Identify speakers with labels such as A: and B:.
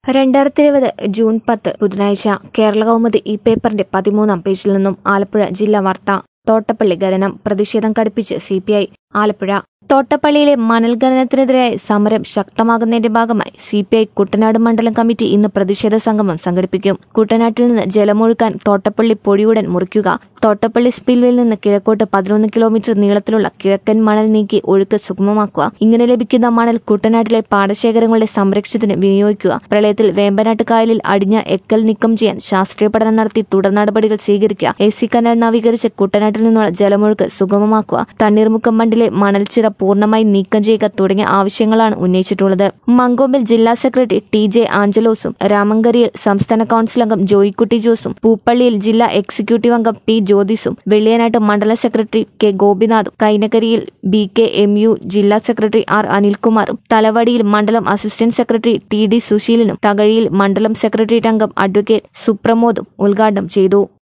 A: രണ്ടായിരത്തി ഇരുപത് ജൂൺ പത്ത് ബുധനാഴ്ച കേരള കൗമുദി ഈ പേപ്പറിന്റെ പതിമൂന്നാം പേജിൽ നിന്നും ആലപ്പുഴ ജില്ലാ വാർത്ത തോട്ടപ്പള്ളി ഖനനം പ്രതിഷേധം കടുപ്പിച്ച് സി പി ഐ ആലപ്പുഴ തോട്ടപ്പള്ളിയിലെ മണൽ ഖനനത്തിനെതിരായ സമരം ശക്തമാകുന്നതിന്റെ ഭാഗമായി സി പി ഐ കുട്ടനാട് മണ്ഡലം കമ്മിറ്റി ഇന്ന് പ്രതിഷേധ സംഗമം സംഘടിപ്പിക്കും കുട്ടനാട്ടിൽ നിന്ന് ജലമൊഴുക്കാൻ തോട്ടപ്പള്ളി പൊടിയുടൻ മുറിക്കുക തോട്ടപ്പള്ളി സ്പിൽവേയിൽ നിന്ന് കിഴക്കോട്ട് പതിനൊന്ന് കിലോമീറ്റർ നീളത്തിലുള്ള കിഴക്കൻ മണൽ നീക്കി ഒഴുക്ക് സുഗമമാക്കുക ഇങ്ങനെ ലഭിക്കുന്ന മണൽ കുട്ടനാട്ടിലെ പാടശേഖരങ്ങളുടെ സംരക്ഷണത്തിന് വിനിയോഗിക്കുക പ്രളയത്തിൽ വേമ്പനാട്ട് കായലിൽ അടിഞ്ഞ എക്കൽ നീക്കം ചെയ്യാൻ ശാസ്ത്രീയ പഠനം നടത്തി തുടർ നടപടികൾ സ്വീകരിക്കുക എ സി കനാൽ നവീകരിച്ച് കുട്ടനാട്ടിൽ നിന്നുള്ള ജലമൊഴുക്ക് സുഗമമാക്കുക തണ്ണീർമുക്കം ബണ്ടിലെ മണൽച്ചിറ പൂർണ്ണമായി നീക്കം ചെയ്യുക തുടങ്ങിയ ആവശ്യങ്ങളാണ് ഉന്നയിച്ചിട്ടുള്ളത് മങ്കോമ്പിൽ ജില്ലാ സെക്രട്ടറി ടി ജെ ആഞ്ചലോസും രാമങ്കരിയിൽ സംസ്ഥാന കൌൺസിൽ അംഗം ജോയിക്കുട്ടി ജോസും പൂപ്പള്ളിയിൽ ജില്ലാ എക്സിക്യൂട്ടീവ് അംഗം പി ജ്യോതിസും വെള്ളിയനാട്ട് മണ്ഡലം സെക്രട്ടറി കെ ഗോപിനാഥും കൈനകരിയിൽ ബി കെ എം യു ജില്ലാ സെക്രട്ടറി ആർ അനിൽകുമാറും തലവടിയിൽ മണ്ഡലം അസിസ്റ്റന്റ് സെക്രട്ടറി ടി ഡി സുശീലനും തകഴിയിൽ മണ്ഡലം സെക്രട്ടേറിയറ്റ് അംഗം അഡ്വക്കേറ്റ് സുപ്രമോദും ഉദ്ഘാടനം ചെയ്തു